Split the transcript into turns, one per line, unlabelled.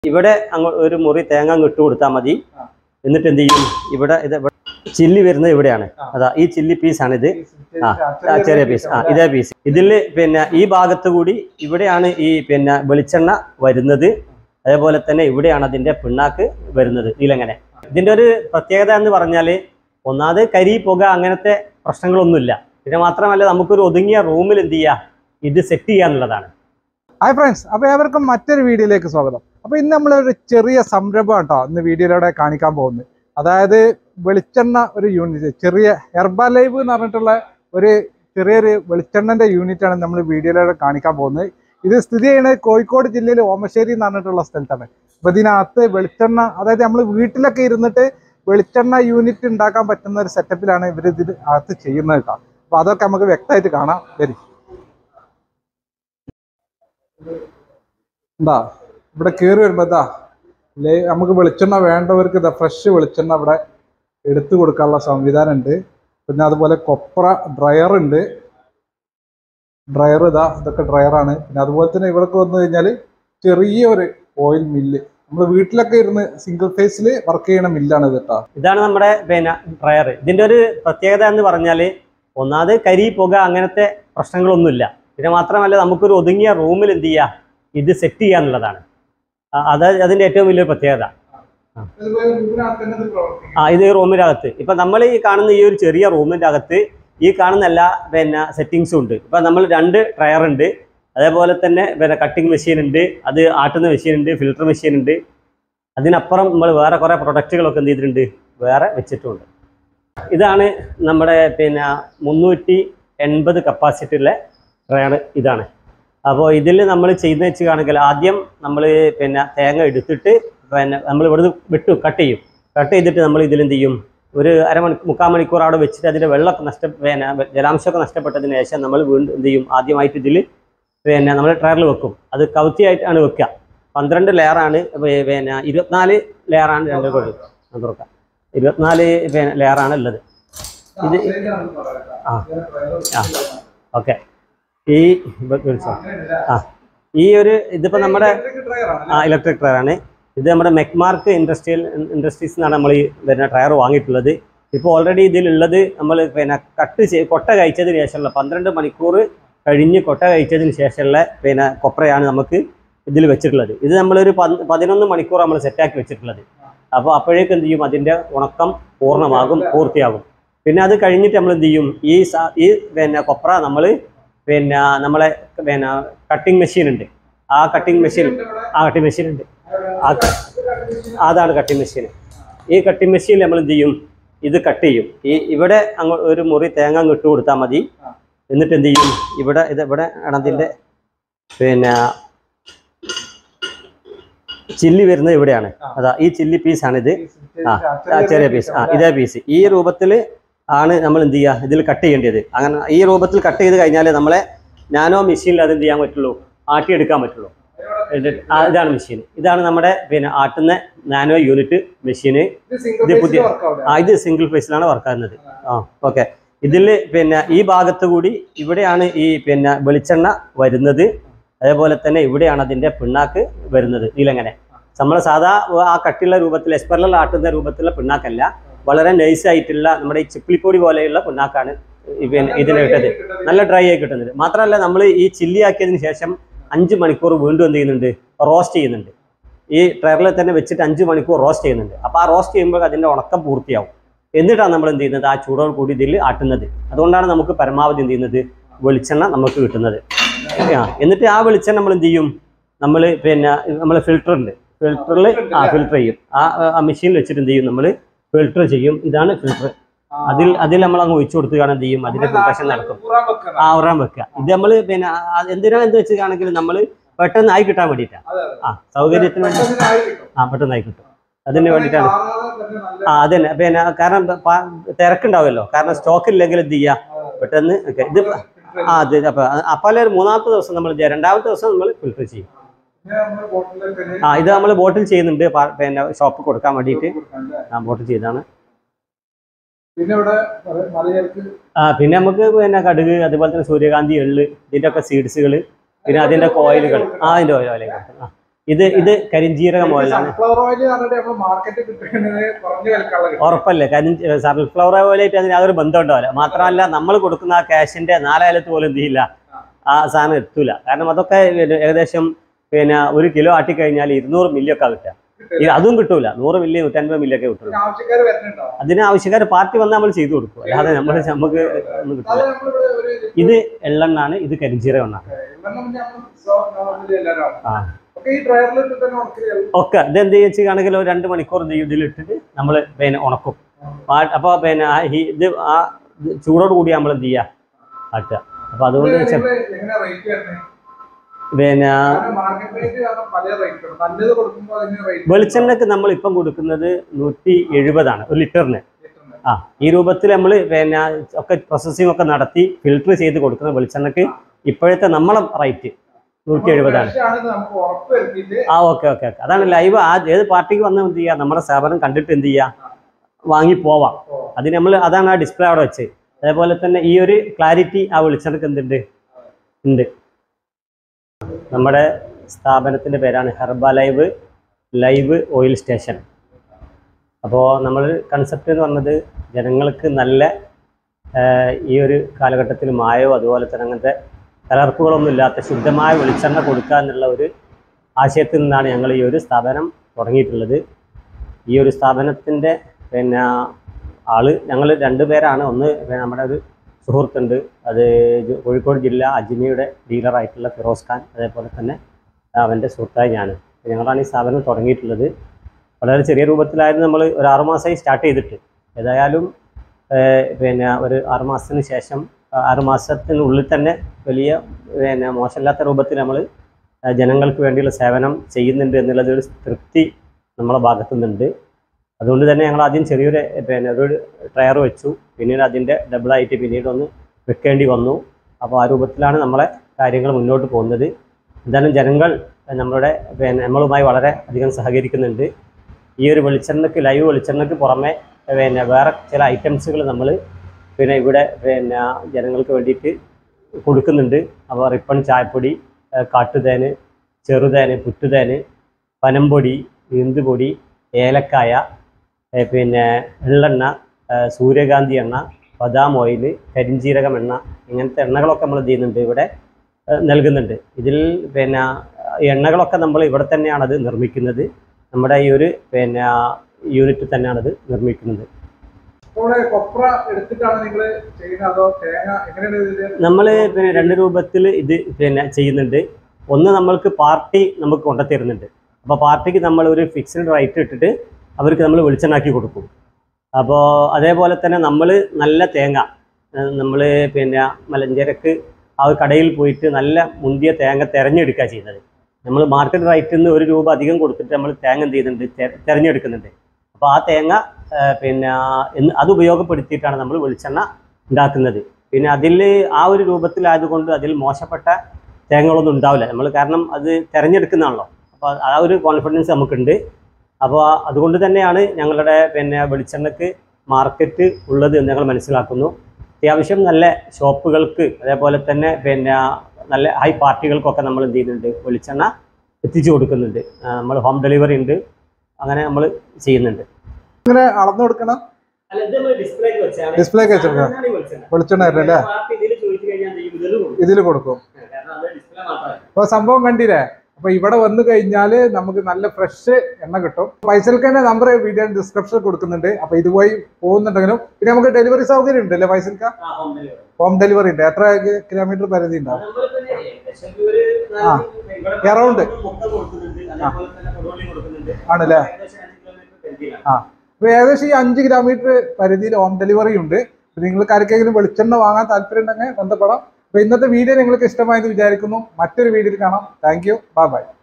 ഇവിടെ അങ്ങ് ഒരു മുറി തേങ്ങ അങ്ങ് ഇട്ട് കൊടുത്താൽ മതി
ആ.
എന്നിട്ട് എന്ത് ചെയ്യും ഇവിടെ ഇത് ഇവിടെ ചില്ലി വരുന്നത് ഇവിടെയാണ്
ആ.
അതാ ഈ ചില്ലി പീസാണ് ഇത് ആ, ആ,
ചെറിയ
ചെറിയ പീസ് ആ ഇതേ പീസ് ഇതിൽ പിന്നെ ഈ ഭാഗത്ത് കൂടി ഇവിടെയാണ് ഈ പിന്നെ വെളിച്ചെണ്ണ വരുന്നത് അതേപോലെ തന്നെ ഇവിടെയാണ് അതിന്റെ പിണ്ണാക്ക് വരുന്നത് ഇതിലെങ്ങനെ ഇതിന്റെ ഒരു പ്രത്യേകത എന്ന് പറഞ്ഞാൽ ഒന്നാമത് കരി പുക അങ്ങനത്തെ പ്രശ്നങ്ങളൊന്നുമില്ല പിന്നെ മാത്രമല്ല നമുക്കൊരു ഒതുങ്ങിയ റൂമിൽ എന്ത് ചെയ്യുക ഇത് സെറ്റ് ചെയ്യാന്നുള്ളതാണ്
ഹായ് ഫ്രണ്ട്സ് അപ്പോൾ ഏവർക്കും മറ്റൊരു വീഡിയോയിലേക്ക് സ്വാഗതം അപ്പോൾ ഇന്ന് നമ്മളൊരു ചെറിയ സംരംഭം കേട്ടോ ഇന്ന് വീഡിയോയിലൂടെ കാണിക്കാൻ പോകുന്നത് അതായത് വെളിച്ചെണ്ണ ഒരു യൂണിറ്റ് ചെറിയ ഹെർബലൈവ് എന്ന് പറഞ്ഞിട്ടുള്ള ഒരു ചെറിയൊരു വെളിച്ചെണ്ണൻ്റെ യൂണിറ്റാണ് നമ്മൾ വീഡിയോയിലൂടെ കാണിക്കാൻ പോകുന്നത് ഇത് സ്ഥിതി ചെയ്യുന്നത് കോഴിക്കോട് ജില്ലയിൽ ഓമശ്ശേരി എന്ന് പറഞ്ഞിട്ടുള്ള സ്ഥലത്താണ് അപ്പോൾ ഇതിനകത്ത് വെളിച്ചെണ്ണ അതായത് നമ്മൾ വീട്ടിലൊക്കെ ഇരുന്നിട്ട് വെളിച്ചെണ്ണ യൂണിറ്റ് ഉണ്ടാക്കാൻ പറ്റുന്ന ഒരു സെറ്റപ്പിലാണ് ഇവർ ഇതിന് അകത്ത് ചെയ്യുന്നത് കേട്ടോ അപ്പോൾ അതൊക്കെ നമുക്ക് വ്യക്തമായിട്ട് കാണാം വരും എന്താ ഇവിടെ കയറി വരുമ്പോ ഇതാ ലേ നമുക്ക് വെളിച്ചെണ്ണ വേണ്ടവർക്ക് ഇതാ ഫ്രഷ് വെളിച്ചെണ്ണ ഇവിടെ എടുത്തു കൊടുക്കാനുള്ള സംവിധാനം ഉണ്ട് പിന്നെ അതുപോലെ കൊപ്ര ഡ്രയർ ഉണ്ട് ഡ്രയർ ഇതാ ഇതൊക്കെ ഡ്രയറാണ് പിന്നെ അതുപോലെ തന്നെ ഇവിടേക്ക് വന്നു കഴിഞ്ഞാൽ ചെറിയൊരു ഓയിൽ മില്ല് നമ്മൾ വീട്ടിലൊക്കെ ഇരുന്ന് സിംഗിൾ ഫേസിൽ വർക്ക് ചെയ്യണ മില്ലാണ് ഇത് കേട്ടോ
ഇതാണ് നമ്മുടെ പിന്നെ ഡ്രയർ ഇതിന്റെ ഒരു പ്രത്യേകത എന്ന് പറഞ്ഞാൽ ഒന്നാമത് കരി പുക അങ്ങനത്തെ പ്രശ്നങ്ങളൊന്നുമില്ല പിന്നെ മാത്രമല്ല നമുക്കൊരു ഒതുങ്ങിയ റൂമിൽ എന്ത് ചെയ്യുക ഇത് സെറ്റ് ചെയ്യാന്നുള്ളതാണ് ആ, അത് അതിന്റെ ഏറ്റവും വലിയൊരു പ്രത്യേകത ആ ഇത് ഈ റൂമിനകത്ത് ഇപ്പൊ നമ്മൾ ഈ കാണുന്ന ഈ ഒരു ചെറിയ റൂമിന്റെ അകത്ത് ഈ കാണുന്ന എല്ലാ പിന്നെ സെറ്റിങ്സും ഉണ്ട് ഇപ്പൊ നമ്മൾ രണ്ട് ഡ്രയർ ഉണ്ട് അതേപോലെ തന്നെ പിന്നെ കട്ടിംഗ് മെഷീൻ ഉണ്ട് അത് ആട്ടുന്ന മെഷീൻ ഉണ്ട് ഫിൽട്ടർ മെഷീൻ ഉണ്ട് അതിനപ്പുറം നമ്മൾ വേറെ കുറേ പ്രൊഡക്റ്റുകളൊക്കെ എന്ത് ചെയ്തിട്ടുണ്ട് വേറെ വെച്ചിട്ടുണ്ട് ഇതാണ് നമ്മുടെ പിന്നെ മുന്നൂറ്റി എൺപത് കപ്പാസിറ്റി ഉള്ള ഡ്രയർ ഇതാണ് അപ്പോൾ ഇതിൽ നമ്മൾ ചെയ്യുന്ന വെച്ച് കാണെങ്കിൽ ആദ്യം നമ്മൾ പിന്നെ തേങ്ങ എടുത്തിട്ട് പിന്നെ നമ്മൾ ഇവിടുന്ന് വിട്ടു കട്ട് ചെയ്യും കട്ട് ചെയ്തിട്ട് നമ്മൾ ഇതിലെന്ത് ചെയ്യും ഒരു അരമണി മുക്കാൽ മണിക്കൂർ അവിടെ വെച്ചിട്ട് അതിൻ്റെ വെള്ളമൊക്കെ നഷ്ട പിന്നെ ജലാംശമൊക്കെ നഷ്ടപ്പെട്ടതിന് ശേഷം നമ്മൾ വീണ്ടും എന്ത് ചെയ്യും ആദ്യമായിട്ട് ഇതിൽ പിന്നെ നമ്മൾ ട്രയറിൽ വെക്കും അത് കൗത്തിയായിട്ടാണ് വെക്കുക പന്ത്രണ്ട് ലെയറാണ് പിന്നെ ഇരുപത്തിനാല് ലെയറാണ് രണ്ട് കൊള്ളി തുറക്കാം ഇരുപത്തിനാല് പിന്നെ ലെയറാണ് ഉള്ളത് ഇത് ആ. ആ. ഓക്കെ ഈ ഇപ്പൊ വിളിച്ചോ ആ ഈ ഒരു ഇതിപ്പോൾ നമ്മുടെ ആ ഇലക്ട്രിക് ടയറാണ് ഇത് നമ്മുടെ മെക്മാർക്ക് ഇൻഡസ്ട്രിയൽ ഇൻഡസ്ട്രീസ് എന്നാണ് നമ്മൾ ഈ വരുന്ന ടയർ വാങ്ങിയിട്ടുള്ളത് ഇപ്പോൾ ഓൾറെഡി ഇതിലുള്ളത് നമ്മൾ പിന്നെ കട്ട് ചെയ്ത് കൊട്ട കഴിച്ചതിന് ശേഷമുള്ള പന്ത്രണ്ട് മണിക്കൂർ കഴിഞ്ഞ് കൊട്ട കഴിച്ചതിന് ശേഷമുള്ള പിന്നെ കൊപ്രയാണ് നമുക്ക് ഇതിൽ വെച്ചിട്ടുള്ളത് ഇത് നമ്മളൊരു പന്ത് പതിനൊന്ന് മണിക്കൂർ നമ്മൾ സെറ്റാക്കി വെച്ചിട്ടുള്ളത് അപ്പോൾ അപ്പോഴേക്ക് എന്ത് ചെയ്യും അതിൻ്റെ ഉണക്കം പൂർണ്ണമാകും പൂർത്തിയാകും പിന്നെ അത് കഴിഞ്ഞിട്ട് നമ്മൾ എന്ത് ചെയ്യും ഈ സ- ഈ പിന്നെ കൊപ്ര നമ്മൾ പിന്നെ നമ്മളെ പിന്നെ കട്ടിംഗ് മെഷീൻ ഉണ്ട് ആ കട്ടിംഗ് മെഷീൻ ആ കട്ടിംഗ് മെഷീൻ ഉണ്ട് ആ ക- അതാണ് കട്ടിംഗ് മെഷീൻ ഈ കട്ടിംഗ് മെഷീനിൽ നമ്മൾ എന്ത് ചെയ്യും ഇത് കട്ട് ചെയ്യും ഈ ഇവിടെ അങ്ങ് ഒരു മുറി തേങ്ങ അങ്ങ് ഇട്ട് കൊടുത്താൽ മതി എന്നിട്ട് എന്ത് ചെയ്യും ഇവിടെ ഇത് ഇവിടെ ആണ് അതിൻ്റെ പിന്നെ ചില്ലി വരുന്നത് ഇവിടെയാണ് അതാ ഈ ചില്ലി പീസാണ് ഇത് ആ ആ, ചെറിയ പീസ് ആ ഇതേ പീസ് ഈ രൂപത്തിൽ ആണ് നമ്മൾ എന്ത് ചെയ്യുക ഇതിൽ കട്ട് ചെയ്യേണ്ടത് അങ്ങനെ ഈ രൂപത്തിൽ കട്ട് ചെയ്ത് കഴിഞ്ഞാൽ നമ്മളെ നാനോ മെഷീനിൽ അത് എന്ത് ചെയ്യാൻ പറ്റുള്ളൂ ആട്ടിയെടുക്കാൻ പറ്റുള്ളൂ എന്നിട്ട് ആ, ഇതാണ് മെഷീൻ ഇതാണ് നമ്മുടെ പിന്നെ ആട്ടുന്ന നാനോ യൂണിറ്റ് മെഷീന് ഇത് പുതിയ- ആ ഇത് സിംഗിൾ ഫേസിലാണ് വർക്ക് ആകുന്നത് ആ ഓക്കെ ഇതിൽ പിന്നെ ഈ ഭാഗത്ത് കൂടി ഇവിടെയാണ് ഈ പിന്നെ വെളിച്ചെണ്ണ വരുന്നത് അതേപോലെ തന്നെ ഇവിടെയാണ് അതിൻ്റെ പിണ്ണാക്ക് വരുന്നത് ഇതിലെങ്ങനെ നമ്മൾ സാധാ ആ കട്ടിയുള്ള രൂപത്തിൽ എസ്പെറൽ ആട്ടുന്ന രൂപത്തിലുള്ള പിണ്ണാക്കല്ല വളരെ നൈസ് ആയിട്ടുള്ള നമ്മുടെ ഈ ചിപ്പിളിപ്പൊടി പോലെയുള്ള പിണ്ണാക്കാണ് ഈ പിന്നെ ഇതിന് കിട്ടത് നല്ല ഡ്രൈ ആയി കിട്ടുന്നത് മാത്രമല്ല നമ്മൾ ഈ ചില്ലി ആക്കിയതിന് ശേഷം അഞ്ച് മണിക്കൂർ വീണ്ടും എന്ത് ചെയ്യുന്നുണ്ട് റോസ്റ്റ് ചെയ്യുന്നുണ്ട് ഈ ട്രയറിൽ തന്നെ വെച്ചിട്ട് അഞ്ച് മണിക്കൂർ റോസ്റ്റ് ചെയ്യുന്നുണ്ട് അപ്പോൾ ആ റോസ്റ്റ് ചെയ്യുമ്പോൾ അതിൻ്റെ ഉണക്കം പൂർത്തിയാവും എന്നിട്ടാണ് നമ്മൾ എന്ത് ചെയ്യുന്നത് ആ ചൂടോട് കൂടി ഇതിൽ ആട്ടുന്നത് അതുകൊണ്ടാണ് നമുക്ക് പരമാവധി എന്ത് ചെയ്യുന്നത് വെളിച്ചെണ്ണ നമുക്ക് കിട്ടുന്നത് ആ എന്നിട്ട് ആ വെളിച്ചെണ്ണ നമ്മൾ എന്ത് ചെയ്യും നമ്മൾ പിന്നെ നമ്മൾ ഫിൽറ്റർ ഉണ്ട് ഫിൽറ്ററിൽ ആ ഫിൽറ്റർ ചെയ്യും ആ ആ മെഷീനിൽ വെച്ചിട്ട് എന്ത് ചെയ്യും നമ്മൾ ഫിൽറ്റർ ചെയ്യും ഇതാണ് ഫിൽറ്റർ അതിൽ അതിൽ നമ്മൾ അങ്ങ് ഒഴിച്ചു കൊടുത്തുകയാണ് എന്ത് ചെയ്യും അതിന്റെ ഫിൽട്രേഷൻ നടക്കും ആ ഉറാൻ വെക്കുക ഇത് നമ്മൾ പിന്നെ ആ, എന്തിനാ എന്ന് വെച്ചിട്ടാണെങ്കിൽ നമ്മൾ പെട്ടെന്ന് ആയി കിട്ടാൻ വേണ്ടിയിട്ടാണ് ആ സൗകര്യത്തിന് വേണ്ടി ആ പെട്ടെന്ന് ആയി കിട്ടും അതിന് വേണ്ടിയിട്ടാണ് ആ അതന്നെ പിന്നെ കാരണം പ- തിരക്കുണ്ടാവുമല്ലോ കാരണം സ്റ്റോക്ക് ഇല്ലെങ്കിൽ എന്ത് ചെയ്യുക പെട്ടെന്ന് ഒക്കെ ഇത് ആ അത് അപ്പൊ അപ്പോൾ ഒരു മൂന്നാമത്തെ ദിവസം നമ്മൾ ചെയ്യാം രണ്ടാമത്തെ ദിവസം നമ്മൾ ഫിൽറ്റർ ചെയ്യും ആ ഇത് നമ്മൾ ബോട്ടിൽ ചെയ്യുന്നുണ്ട് പ- പിന്നെ ഷോപ്പിൽ കൊടുക്കാൻ വേണ്ടിയിട്ട് ആ ബോട്ടിൽ ചെയ്താണ്
പിന്നെ ഇവിടെ മലയാൾക്ക്
ആ പിന്നെ നമുക്ക് പിന്നെ കടുക് അതുപോലെ തന്നെ സൂര്യകാന്തി എള്ള് ഇതിന്റെ ഒക്കെ സീഡ്സുകൾ പിന്നെ അതിന്റെ കോയിലുകൾ ആ അതിന്റെ ഓയിൽ ഓയിലേക്ക് ആ ഇത് ഇത് കരിഞ്ജീരകം ഓയിലാണ്
സൺഫ്ലവർ ഓയിൽ പറഞ്ഞിട്ട് നമ്മൾ മാർക്കറ്റിൽ കിട്ടുന്നത് കുറഞ്ഞ വിലക്കുള്ള കിട്ടും.
ഉറപ്പല്ലേ കരിഞ്ചി സൺഫ്ലവർ ഓയിലായിട്ട് അതിന് യാതൊരു ബന്ധം ഉണ്ടാവില്ല മാത്രമല്ല നമ്മൾ കൊടുക്കുന്ന ആ ക്യാഷിന്റെ നാലായിരത്ത് പോലും എന്ത് ചെയ്യില്ല ആ സാധനം എത്തൂല കാരണം അതൊക്കെ പിന്നെ ഏകദേശം പിന്നെ ഒരു കിലോ ആട്ടിക്കഴിഞ്ഞാൽ ഇരുന്നൂറ് മില്ലിയൊക്കെ കിട്ടുക ഈ അതും കിട്ടൂല നൂറ് മില്ലി നൂറ്റൻപത് മില്ലിയൊക്കെ കിട്ടുള്ളൂ
പിന്നെ ആവശ്യക്കാർ വരുന്നുണ്ടോ
അതിന് ആവശ്യക്കാർ പാർട്ടി വന്നാൽ നമ്മൾ ചെയ്തു കൊടുക്കും അല്ലാതെ നമ്മൾ നമുക്ക് ഒന്നും
അത്
കിട്ടില്ല
നമ്മളിവിടെ ഒരു
ഇത് എള്ളെണ്ണാണ് ഇത് കരിഞ്ചീരകം എണ്ണ
എണ്ണം പിന്നെ നമ്മൾ സോ- നോർമലി എല്ലാവരും ആണ്.
ആ
ഒക്കെ ഈ ഡ്രയറിലിട്ട് തന്നെ ഉണക്കി
ഒക്കെ ഇത് എന്ത് ചെയ്യുകയാണെങ്കിൽ ഒരു രണ്ട് മണിക്കൂർ എന്ത് ചെയ്യും ഇതിലിട്ടിട്ട് നമ്മൾ പിന്നെ ഉണക്കും അപ്പോൾ പിന്നെ ആ ഈ- ഇത് ആ ഇത് ചൂടോട് കൂടി നമ്മൾ എന്ത് ചെയ്യുക ആട്ടുക അപ്പോൾ അതുകൊണ്ട് ചെ-
എങ്ങനെ റേറ്റ് വരുന്നത്
പിന്നെ
മാർക്കറ്റ് റേറ്റ് കാരണം പല റേറ്റ് ഉണ്ട് നല്ലത് കൊടുക്കുമ്പോൾ അതിന് റേറ്റ്
വെളിച്ചെണ്ണക്ക് നമ്മൾ ഇപ്പം കൊടുക്കുന്നത് നൂറ്റി എഴുപതാണ് ഒരു ലിറ്ററിന്
കിട്ടുന്നത്.
ആ ഈ രൂപത്തിൽ നമ്മൾ പിന്നെ ഒക്കെ പ്രോസസ്സിംഗ് ഒക്കെ നടത്തി ഫിൽട്ടർ ചെയ്ത് കൊടുക്കുന്ന വെളിച്ചെണ്ണക്ക് ഇപ്പോഴത്തെ നമ്മളെ റേറ്റ് നൂറ്റി എഴുപതാണ്
fresh ആണെന്ന് നമുക്ക് ഉറപ്പ് വരുത്തിയിട്ട്
ആ ഓക്കെ ഓക്കെ ഓക്കെ അതാണ് ലൈവ് ആ ഏത് പാർട്ടിക്ക് വന്ന് എന്ത് ചെയ്യുക നമ്മുടെ സ്ഥാപനം കണ്ടിട്ട് എന്ത് ചെയ്യുക വാങ്ങി പോവാം അതിന് നമ്മൾ അതാണ് ആ ഡിസ്പ്ലേ അവിടെ വെച്ച് അതേപോലെ തന്നെ ഈ ഒരു ക്ലാരിറ്റി ആ വെളിച്ചെണ്ണക്ക് എന്തുണ്ട് ഉണ്ട് നമ്മുടെ സ്ഥാപനത്തിൻ്റെ പേരാണ് Herba live live oil station അപ്പോൾ നമ്മൾ കൺസെപ്റ്റ് എന്ന് പറഞ്ഞത് ജനങ്ങൾക്ക് നല്ല ആ, ഈ ഒരു കാലഘട്ടത്തിൽ മായോ അതുപോലെ തന്നെ അങ്ങനത്തെ കലർപ്പുകളൊന്നും ഇല്ലാത്ത ശുദ്ധമായ വെളിച്ചെണ്ണ കൊടുക്കുക എന്നുള്ള ഒരു ആശയത്തിൽ നിന്നാണ് ഞങ്ങൾ ഈ ഒരു സ്ഥാപനം തുടങ്ങിയിട്ടുള്ളത് ഈ ഒരു സ്ഥാപനത്തിൻ്റെ പിന്നെ ആള് ഞങ്ങൾ രണ്ട് പേരാണ് ഒന്ന് പിന്നെ നമ്മുടെ ഒരു സുഹൃത്തുണ്ട് അത് ജ് കോഴിക്കോട് ജില്ല അജ്മിയുടെ ഡീലറായിട്ടുള്ള ഫിറോസ് ഖാൻ അതേപോലെ തന്നെ അവൻ്റെ സുഹൃത്തായി ഞാൻ ഞങ്ങളാണ് ഈ സ്ഥാപനം തുടങ്ങിയിട്ടുള്ളത് വളരെ ചെറിയ രൂപത്തിലായിരുന്നു നമ്മൾ ഒരു ആറുമാസമായി സ്റ്റാർട്ട് ചെയ്തിട്ട് ഏതായാലും ഏഹ്, പിന്നെ ഒരു ആറുമാസത്തിന് ശേഷം ആ ആറുമാസത്തിനുള്ളിൽ തന്നെ വലിയ പിന്നെ മോശമില്ലാത്ത രൂപത്തിൽ നമ്മൾ ജനങ്ങൾക്ക് വേണ്ടിയുള്ള സേവനം ചെയ്യുന്നുണ്ട് എന്നുള്ളത് ഒരു തൃപ്തി നമ്മളെ ഭാഗത്തു നിന്നുണ്ട് അതുകൊണ്ട് തന്നെ ഞങ്ങൾ ആദ്യം ചെറിയൊരു പിന്നെ ഒരു ടയർ വെച്ചു പിന്നീട് അതിൻ്റെ ഡബിളായിട്ട് പിന്നീട് ഒന്ന് വെക്കേണ്ടി വന്നു അപ്പോൾ ആ രൂപത്തിലാണ് നമ്മളെ കാര്യങ്ങൾ മുന്നോട്ട് പോകുന്നത് എന്തായാലും ജനങ്ങൾ നമ്മളുടെ പിന്നെ നമ്മളുമായി വളരെ അധികം സഹകരിക്കുന്നുണ്ട് ഈ ഒരു വെളിച്ചെണ്ണക്ക് ലൈവ് വെളിച്ചെണ്ണക്ക് പുറമെ പിന്നെ വേറെ ചില ഐറ്റംസുകൾ നമ്മൾ പിന്നെ ഇവിടെ പിന്നെ ജനങ്ങൾക്ക് വേണ്ടിയിട്ട് കൊടുക്കുന്നുണ്ട് അപ്പോൾ റിപ്പൺ ചായപ്പൊടി ഏഹ് കാട്ടുതേന് ചെറുതേന് പുറ്റുതേന് പനമ്പൊടി ഈന്തുപൊടി ഏലക്കായ ഏഹ് പിന്നെ എള്ളെണ്ണ ഏഹ് സൂര്യകാന്തി എണ്ണ ബദാം ഓയിൽ കരിഞ്ജീരകം എണ്ണ ഇങ്ങനത്തെ എണ്ണകളൊക്കെ നമ്മൾ എന്ത് ചെയ്യുന്നുണ്ട് ഇവിടെ ഏഹ് നൽകുന്നുണ്ട് ഇതിൽ പിന്നെ ഈ എണ്ണകളൊക്കെ നമ്മൾ ഇവിടെ തന്നെയാണ് അത് നിർമ്മിക്കുന്നത് നമ്മുടെ ഈ ഒരു പിന്നെ യൂണിറ്റിൽ തന്നെയാണ് അത് നിർമ്മിക്കുന്നത്
അപ്പോൾ കൊപ്ര എടുത്തിട്ടാണ് നിങ്ങൾ ചെയ്യുന്നത് അതോ തേങ്ങ എങ്ങനെയാണ് ഇതിന്റെ
നമ്മൾ പിന്നെ രണ്ട് രൂപത്തിൽ ഇത് പിന്നെ ചെയ്യുന്നുണ്ട് ഒന്ന് നമ്മൾക്ക് പാർട്ടി നമുക്ക് കൊണ്ടുത്തരുന്നുണ്ട് അപ്പോൾ പാർട്ടിക്ക് നമ്മൾ ഒരു ഫിക്സ്ഡ് റേറ്റ് ഇട്ടിട്ട് അവർക്ക് നമ്മൾ വെളിച്ചെണ്ണാക്കി കൊടുക്കും അപ്പോൾ അതേപോലെ തന്നെ നമ്മൾ നല്ല തേങ്ങ നമ്മൾ പിന്നെ മലഞ്ചരക്ക് ആ ഒരു കടയിൽ പോയിട്ട് നല്ല മുന്തിയ തേങ്ങ തിരഞ്ഞെടുക്കുക ചെയ്യുന്നത് നമ്മൾ മാർക്കറ്റ് റേറ്റിൽ നിന്ന് ഒരു രൂപ അധികം കൊടുത്തിട്ട് നമ്മൾ തേങ്ങ എന്ത് ചെയ്യുന്നുണ്ട് തെ- തിരഞ്ഞെടുക്കുന്നുണ്ട് അപ്പോൾ ആ തേങ്ങ ആ, പിന്നെ എന്ന് അത് ഉപയോഗപ്പെടുത്തിയിട്ടാണ് നമ്മൾ വെളിച്ചെണ്ണ ഉണ്ടാക്കുന്നത് പിന്നെ അതിൽ ആ ഒരു രൂപത്തിലായതുകൊണ്ട് അതിൽ മോശപ്പെട്ട തേങ്ങകളൊന്നും ഉണ്ടാവില്ല നമ്മൾ കാരണം അത് തിരഞ്ഞെടുക്കുന്നതാണല്ലോ അപ്പോൾ ആ ഒരു കോൺഫിഡൻസ് നമുക്കുണ്ട് അപ്പോൾ അതുകൊണ്ട് തന്നെയാണ് ഞങ്ങളുടെ പിന്നെ വെളിച്ചെണ്ണക്ക് മാർക്കറ്റ് ഉള്ളത് എന്ന് ഞങ്ങൾ മനസ്സിലാക്കുന്നു അത്യാവശ്യം നല്ല ഷോപ്പുകൾക്ക് അതേപോലെ തന്നെ പിന്നെ നല്ല ഹൈ പാർട്ടികൾക്കൊക്കെ നമ്മൾ എന്ത് ചെയ്യുന്നുണ്ട് വെളിച്ചെണ്ണ എത്തിച്ചു കൊടുക്കുന്നുണ്ട് നമ്മൾ ഹോം ഡെലിവറി ഉണ്ട് അങ്ങനെ നമ്മൾ ചെയ്യുന്നുണ്ട്
ഇങ്ങനെ അളന്നു കൊടുക്കണം
അല്ല ഇത് നമ്മൾ ഡിസ്പ്ലേക്ക് വെച്ചാണ്
ഡിസ്പ്ലേക്ക് വെച്ചെടുക്കാം
സാധാരണ ഈ വെളിച്ചെണ്ണ.
വെളിച്ചെണ്ണ വരും അല്ലേ
പാർട്ടി ഇതിൽ ചോദിച്ചു കഴിഞ്ഞാൽ എന്ത് ചെയ്യും? ഇതിൽ കൊടുക്കും.
ഇതിൽ കൊടുക്കും
കാരണം അത് ഡിസ്പ്ലേ മാത്രമല്ല.
അപ്പൊ സംഭവം കണ്ടില്ലേ അപ്പൊ ഇവിടെ വന്നു കഴിഞ്ഞാൽ നമുക്ക് നല്ല ഫ്രഷ് എണ്ണ കിട്ടും ഫൈസൽഖാന്റെ നമ്പർ വീഡിയോ ഡിസ്ക്രിപ്ഷനിൽ കൊടുക്കുന്നുണ്ട് അപ്പൊ ഇതുപോയി പോകുന്നുണ്ടെങ്കിലും പിന്നെ നമുക്ക് ഡെലിവറി സൗകര്യം ഉണ്ട് അല്ലേ ഫൈസൽക്ക
ആ, home delivery.
ഹോം ഡെലിവറി ഉണ്ട് എത്ര കിലോമീറ്റർ പരിധി ഉണ്ടാവും
അത് നമ്മള് പിന്നെ ഏകദേശം ഒരു
ആ.
ഇവിടെ
Around.
മുട്ട കൊടുക്കുന്നുണ്ട്, അതേപോലെ തന്നെ കൊടുവള്ളി കൊടുക്കുന്നുണ്ട്.
ആണല്ലേ
ഏകദേശം അഞ്ച് കിലോമീറ്റർ പരിധിയിലാണ്.
ആ അപ്പൊ ഏകദേശം ഈ അഞ്ച് കിലോമീറ്റർ പരിധിയിൽ ഹോം ഡെലിവറി ഉണ്ട് അപ്പൊ നിങ്ങൾക്ക് ആർക്കെങ്കിലും വെളിച്ചെണ്ണ വാങ്ങാൻ താല്പര്യം ഉണ്ടെങ്കിൽ ബന്ധപ്പെടാം അപ്പൊ ഇന്നത്തെ വീഡിയോ നിങ്ങൾക്ക് ഇഷ്ടമായെന്ന് വിചാരിക്കുന്നു മറ്റൊരു വീഡിയോയിൽ കാണാം താങ്ക് യു ബൈ ബൈ